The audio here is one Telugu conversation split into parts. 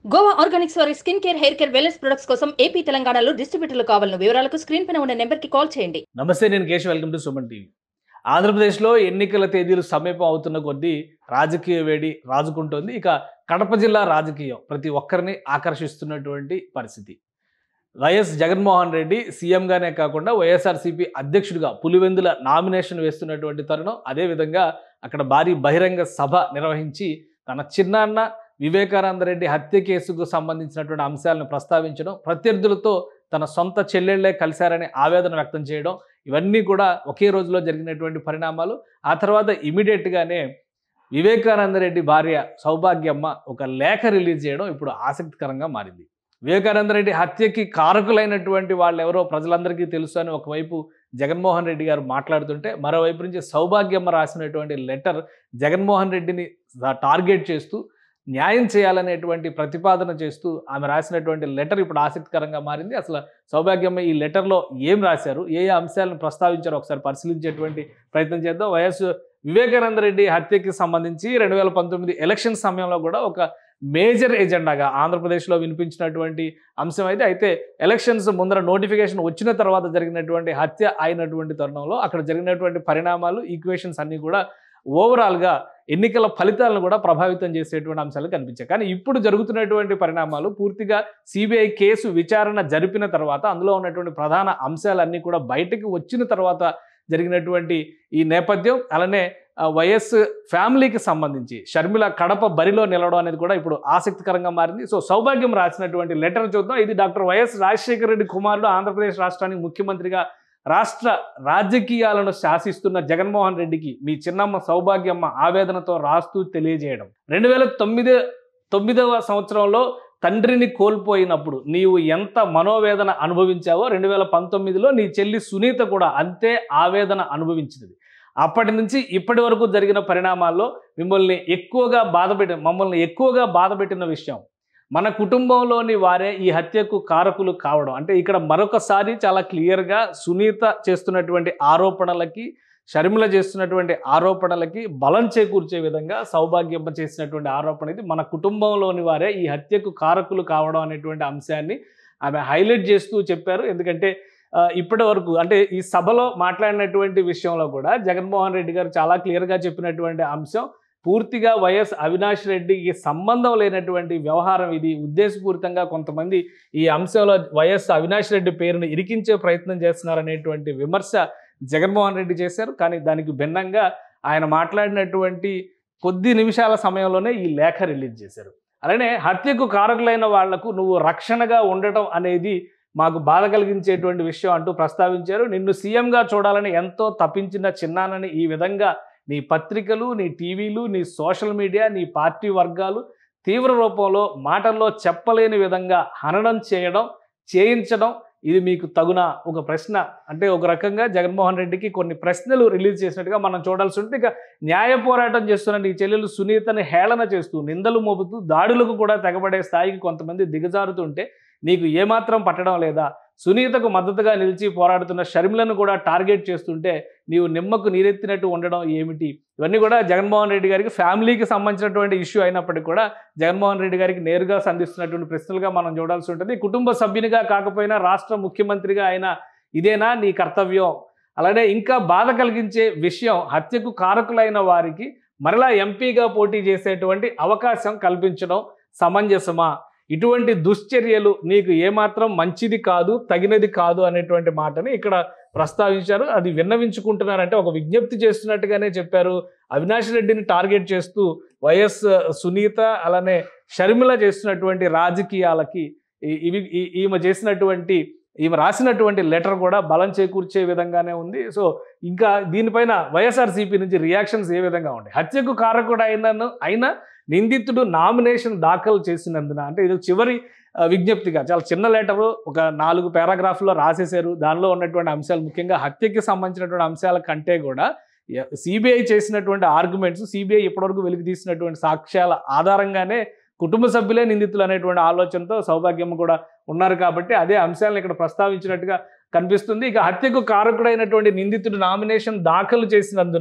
గోవా ఆర్గానిక్స్ వారి skin care hair care wellness products కోసం ఏపీ తెలంగాణలో డిస్ట్రిబ్యూటర్లు కావాలను వివరాలకు స్క్రీన్ పైన ఉన్న నెంబర్ కి కాల్ చేయండి నమస్తే నేను Keshav welcome to Suman TV ఆంధ్రప్రదేశ్లో ఎన్నికల తేదీలు సమీపం అవుతున్న కొద్దీ రాజకీయ వేడి రాజుకుంటోంది ఇక కడప జిల్లా రాజకీయం ప్రతి ఒక్కరిని ఆకర్షిస్తున్నటువంటి పరిస్థితి వైఎస్ జగన్మోహన్ రెడ్డి సీఎంగానే కాకుండా వైఎస్ఆర్సీపీ అధ్యక్షుడిగా పులివెందుల నామినేషన్ వేస్తున్నటువంటి తరుణం అదేవిధంగా అక్కడ భారీ బహిరంగ సభ నిర్వహించి తన చిన్నాన్న వివేకానంద రెడ్డి హత్య కేసుకు సంబంధించినటువంటి అంశాలను ప్రస్తావించడం ప్రత్యర్థులతో తన సొంత చెల్లెళ్లే కలిశారని ఆవేదన వ్యక్తం చేయడం ఇవన్నీ కూడా ఒకే రోజులో జరిగినటువంటి పరిణామాలు ఆ తర్వాత ఇమీడియట్గానే వివేకానంద రెడ్డి భార్య సౌభాగ్యమ్మ ఒక లేఖ రిలీజ్ చేయడం ఇప్పుడు ఆసక్తికరంగా మారింది వివేకానంద రెడ్డి హత్యకి కారకులైనటువంటి వాళ్ళు ఎవరో ప్రజలందరికీ తెలుసు అని ఒకవైపు జగన్మోహన్ రెడ్డి గారు మాట్లాడుతుంటే మరోవైపు నుంచి సౌభాగ్యమ్మ రాసినటువంటి లెటర్ జగన్మోహన్ రెడ్డిని టార్గెట్ చేస్తూ న్యాయం చేయాలనేటువంటి ప్రతిపాదన చేస్తూ ఆమె రాసినటువంటి లెటర్ ఇప్పుడు ఆసక్తికరంగా మారింది అసలు సౌభాగ్యమ్మ ఈ లెటర్లో ఏం రాశారు ఏ ఏ అంశాలను ప్రస్తావించారో ఒకసారి పరిశీలించేటువంటి ప్రయత్నం చేద్దాం వైఎస్ వివేకానంద రెడ్డి హత్యకి సంబంధించి రెండు వేల పంతొమ్మిది ఎలక్షన్ సమయంలో కూడా ఒక మేజర్ ఎజెండాగా ఆంధ్రప్రదేశ్లో వినిపించినటువంటి అంశం అయితే అయితే ఎలక్షన్స్ ముందర నోటిఫికేషన్ వచ్చిన తర్వాత జరిగినటువంటి హత్య అయినటువంటి తరుణంలో అక్కడ జరిగినటువంటి పరిణామాలు ఈక్వేషన్స్ అన్నీ కూడా ఓవరాల్గా ఎన్నికల ఫలితాలను కూడా ప్రభావితం చేసేటువంటి అంశాలు కనిపించాయి కానీ ఇప్పుడు జరుగుతున్నటువంటి పరిణామాలు పూర్తిగా సిబిఐ కేసు విచారణ జరిపిన తర్వాత అందులో ఉన్నటువంటి ప్రధాన అంశాలన్నీ కూడా బయటకు వచ్చిన తర్వాత జరిగినటువంటి ఈ నేపథ్యం అలానే ఆ, వైఎస్ ఫ్యామిలీకి సంబంధించి షర్మిల కడప బరిలో నిలవడం అనేది కూడా ఇప్పుడు ఆసక్తికరంగా మారింది సో సౌభాగ్యం రాసినటువంటి లెటర్ చూద్దాం ఇది డాక్టర్ వైఎస్ రాజశేఖర రెడ్డి కుమారుడు ఆంధ్రప్రదేశ్ రాష్ట్రానికి ముఖ్యమంత్రిగా రాష్ట్ర రాజకీయాలను శాసిస్తున్న జగన్మోహన్ రెడ్డికి మీ చిన్నమ్మ సౌభాగ్యమ్మ ఆవేదనతో రాస్తూ తెలియజేయడం రెండు వేల తొమ్మిది తొమ్మిదవ సంవత్సరంలో తండ్రిని కోల్పోయినప్పుడు నీవు ఎంత మనోవేదన అనుభవించావో రెండు వేల పంతొమ్మిదిలో నీ చెల్లి సునీత కూడా అంతే ఆవేదన అనుభవించింది అప్పటి నుంచి ఇప్పటి వరకు జరిగిన పరిణామాల్లో మిమ్మల్ని ఎక్కువగా బాధపెట్టిన మమ్మల్ని ఎక్కువగా బాధపెట్టిన విషయం మన కుటుంబంలోని వారే ఈ హత్యకు కారకులు కావడం అంటే ఇక్కడ మరొకసారి చాలా క్లియర్గా సునీత చేస్తున్నటువంటి ఆరోపణలకి షర్మిల చేస్తున్నటువంటి ఆరోపణలకి బలం చేకూర్చే విధంగా సౌభాగ్యమ్మ చేసినటువంటి ఆరోపణ ఇది మన కుటుంబంలోని వారే ఈ హత్యకు కారకులు కావడం అనేటువంటి అంశాన్ని ఆమె హైలైట్ చేస్తూ చెప్పారు ఎందుకంటే ఆ, ఇప్పటి వరకు అంటే ఈ సభలో మాట్లాడినటువంటి విషయంలో కూడా జగన్మోహన్ రెడ్డి గారు చాలా క్లియర్గా చెప్పినటువంటి అంశం పూర్తిగా వైఎస్ అవినాష్ రెడ్డికి సంబంధం లేనటువంటి వ్యవహారం ఇది ఉద్దేశపూరితంగా కొంతమంది ఈ అంశంలో వైఎస్ అవినాష్ రెడ్డి పేరును ఇరికించే ప్రయత్నం చేస్తున్నారనేటువంటి విమర్శ జగన్మోహన్ రెడ్డి చేశారు కానీ దానికి భిన్నంగా ఆయన మాట్లాడినటువంటి కొద్ది నిమిషాల సమయంలోనే ఈ లేఖ రిలీజ్ చేశారు అలానే హత్యకు కారకులైన వాళ్లకు నువ్వు రక్షణగా ఉండటం అనేది మాకు బాధ కలిగించేటువంటి విషయం అంటూ ప్రస్తావించారు నిన్ను సీఎంగా చూడాలని ఎంతో తప్పించిన చిన్నానని ఈ విధంగా నీ పత్రికలు నీ టీవీలు నీ సోషల్ మీడియా నీ పార్టీ వర్గాలు తీవ్ర రూపంలో మాటల్లో చెప్పలేని విధంగా హననం చేయడం చేయించడం ఇది మీకు తగున ఒక ప్రశ్న అంటే ఒక రకంగా జగన్మోహన్ రెడ్డికి కొన్ని ప్రశ్నలు రిలీజ్ చేసినట్టుగా మనం చూడాల్సి ఉంటుంది ఇక న్యాయ పోరాటం చేస్తున్న నీ చెల్లెలు సునీతని హేళన చేస్తూ నిందలు మోపుతూ దాడులకు కూడా తెగబడే స్థాయికి కొంతమంది దిగజారుతుంటే నీకు ఏమాత్రం పట్టడం లేదా సునీతకు మద్దతుగా నిలిచి పోరాడుతున్న షర్మిలను కూడా టార్గెట్ చేస్తుంటే నీవు నిమ్మకు నీరెత్తినట్టు ఉండడం ఏమిటి ఇవన్నీ కూడా జగన్మోహన్ రెడ్డి గారికి ఫ్యామిలీకి సంబంధించినటువంటి ఇష్యూ అయినప్పటికీ కూడా జగన్మోహన్ రెడ్డి గారికి నేరుగా సంధిస్తున్నటువంటి ప్రశ్నలుగా మనం చూడాల్సి ఉంటుంది కుటుంబ సభ్యునిగా కాకపోయినా రాష్ట్ర ముఖ్యమంత్రిగా అయినా ఇదేనా నీ కర్తవ్యం అలానే ఇంకా బాధ కలిగించే విషయం హత్యకు కారకులైన వారికి మరలా ఎంపీగా పోటీ చేసేటువంటి అవకాశం కల్పించడం సమంజసమా ఇటువంటి దుశ్చర్యలు నీకు ఏమాత్రం మంచిది కాదు తగినది కాదు అనేటువంటి మాటని ఇక్కడ ప్రస్తావించారు అది విన్నవించుకుంటున్నారంటే ఒక విజ్ఞప్తి చేస్తున్నట్టుగానే చెప్పారు అవినాష్ రెడ్డిని టార్గెట్ చేస్తూ వైఎస్ సునీత అలానే షర్మిల చేస్తున్నటువంటి రాజకీయాలకి ఈ- ఇవి ఈ- ఈమె చేసినటువంటి ఈమె రాసినటువంటి లెటర్ కూడా బలం చేకూర్చే విధంగానే ఉంది సో ఇంకా దీనిపైన వైఎస్ఆర్సీపీ నుంచి రియాక్షన్స్ ఏ విధంగా ఉన్నాయి హత్యకు కారకుడు అయినను అయినా నిందితుడు నామినేషన్ దాఖలు చేసినందున అంటే ఇది చివరి ఆ, విజ్ఞప్తిగా చాలా చిన్న లెటరు ఒక నాలుగు పారాగ్రాఫ్లో రాసేశారు దానిలో ఉన్నటువంటి అంశాలు ముఖ్యంగా హత్యకి సంబంధించినటువంటి అంశాల కంటే కూడా సిబిఐ చేసినటువంటి ఆర్గ్యుమెంట్స్ సిబిఐ ఇప్పటివరకు వెలికి తీసినటువంటి సాక్ష్యాల ఆధారంగానే కుటుంబ సభ్యులే నిందితులు అనేటువంటి ఆలోచనతో సౌభాగ్యమ్మ కూడా ఉన్నారు కాబట్టి అదే అంశాలను ఇక్కడ ప్రస్తావించినట్టుగా కనిపిస్తుంది ఇక హత్యకు కారకుడైనటువంటి నిందితుడు నామినేషన్ దాఖలు చేసినందున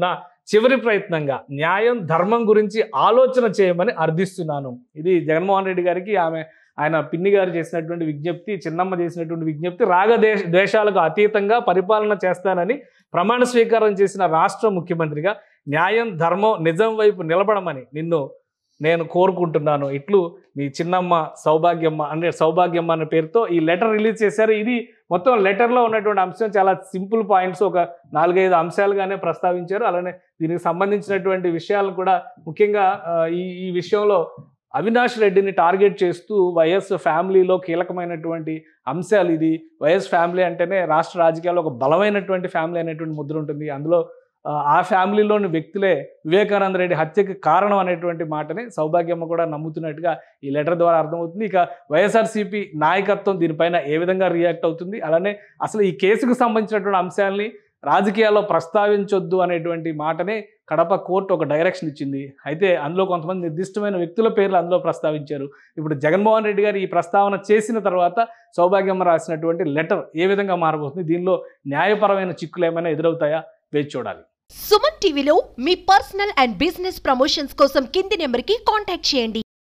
చివరి ప్రయత్నంగా న్యాయం ధర్మం గురించి ఆలోచన చేయమని అర్థిస్తున్నాను ఇది జగన్మోహన్ రెడ్డి గారికి ఆమె ఆయన పిన్ని గారు చేసినటువంటి విజ్ఞప్తి చిన్నమ్మ చేసినటువంటి విజ్ఞప్తి రాగదేశ దేశాలకు అతీతంగా పరిపాలన చేస్తానని ప్రమాణ స్వీకారం చేసిన రాష్ట్ర ముఖ్యమంత్రిగా న్యాయం ధర్మం నిజం వైపు నిలబడమని నిన్ను నేను కోరుకుంటున్నాను ఇట్లు మీ చిన్నమ్మ సౌభాగ్యమ్మ అంటే సౌభాగ్యమ్మ అనే పేరుతో ఈ లెటర్ రిలీజ్ చేశారు ఇది మొత్తం లెటర్లో ఉన్నటువంటి అంశం చాలా సింపుల్ పాయింట్స్ ఒక నాలుగైదు అంశాలుగానే ప్రస్తావించారు అలానే దీనికి సంబంధించినటువంటి విషయాలను కూడా ముఖ్యంగా ఆ, ఈ ఈ విషయంలో అవినాష్ రెడ్డిని టార్గెట్ చేస్తూ వైఎస్ ఫ్యామిలీలో కీలకమైనటువంటి అంశాలు ఇది వైఎస్ ఫ్యామిలీ అంటేనే రాష్ట్ర రాజకీయాల్లో ఒక బలమైనటువంటి ఫ్యామిలీ అనేటువంటి ముద్ర ఉంటుంది అందులో ఆ, ఆ ఫ్యామిలీలోని వ్యక్తులే వివేకానంద రెడ్డి హత్యకి కారణం అనేటువంటి మాటని సౌభాగ్యమ్మ కూడా నమ్ముతున్నట్టుగా ఈ లెటర్ ద్వారా అర్థమవుతుంది ఇక వైఎస్ఆర్సీపీ నాయకత్వం దీనిపైన ఏ విధంగా రియాక్ట్ అవుతుంది అలానే అసలు ఈ కేసుకు సంబంధించినటువంటి అంశాలని రాజకీయాల్లో ప్రస్తావించొద్దు అనేటువంటి మాటనే కడప కోర్టు ఒక డైరెక్షన్ ఇచ్చింది అయితే అందులో కొంతమంది నిర్దిష్టమైన వ్యక్తుల పేర్లు అందులో ప్రస్తావించారు ఇప్పుడు జగన్మోహన్ రెడ్డి గారు ఈ ప్రస్తావన చేసిన తర్వాత సౌభాగ్యమ్మ రాసినటువంటి లెటర్ ఏ విధంగా మారబోతుంది దీనిలో న్యాయపరమైన చిక్కులు ఏమైనా ఎదురవుతాయా వేచి చూడాలి సుమన్ టీవీలో మీ పర్సనల్ అండ్ బిజినెస్ ప్రమోషన్స్ కోసం కింది నెంబర్కి కాంటాక్ట్ చేయండి